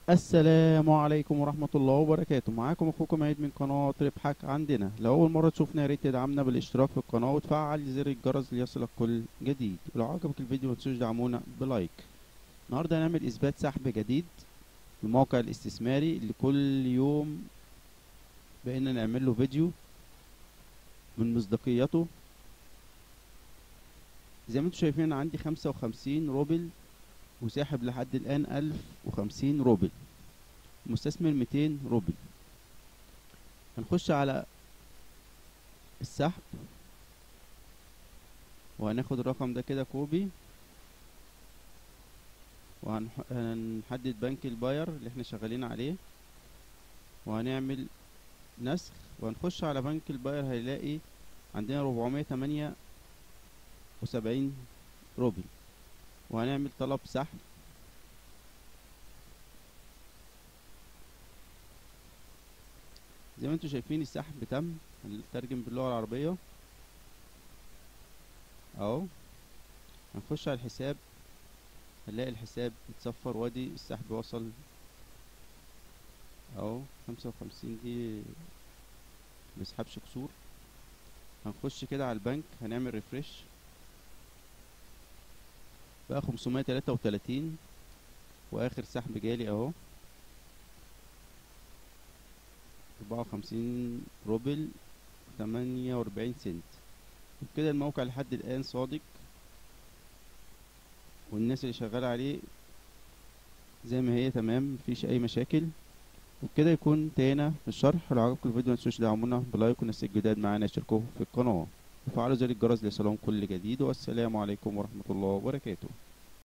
السلام عليكم ورحمة الله وبركاته معاكم اخوكم عيد من قناة ربحك عندنا لو اول مرة تشوفنا يا ريت تدعمنا بالاشتراك في القناة وتفعل زر الجرس ليصلك كل جديد ولو عجبك الفيديو متنسوش دعمونا بلايك النهاردة هنعمل اثبات سحب جديد في الموقع الاستثماري اللي كل يوم بقينا نعمل له فيديو من مصداقيته زي ما انتم شايفين عندي خمسة وخمسين روبل وساحب لحد الآن ألف وخمسين روبل مستثمر ميتين روبل هنخش على السحب وهناخد الرقم ده كده كوبي وهنحدد بنك الباير اللي احنا شغالين عليه وهنعمل نسخ وهنخش على بنك الباير هيلاقي عندنا ربعمية تمانية وسبعين روبل وهنعمل طلب سحب زي ما انتم شايفين السحب تم هنترجم باللغة العربية اهو هنخش على الحساب هنلاقي الحساب اتصفر وادي السحب وصل اهو خمسة وخمسين دي مسحبش كسور هنخش كده على البنك هنعمل ريفرش بقى خمسمية تلاتة وتلاتين واخر سحب جالي اهو اربعة وخمسين روبل تمانية واربعين سنت وبكده الموقع لحد الان صادق والناس اللي شغالة عليه زي ما هي تمام مفيش اي مشاكل وبكده يكون انتهينا في الشرح لو عجبكم الفيديو متنسوش تدعمونا بلايك والناس الجداد معانا يشتركوا في القناة وفعلوا زر الجرس ليصلهم كل جديد والسلام عليكم ورحمة الله وبركاته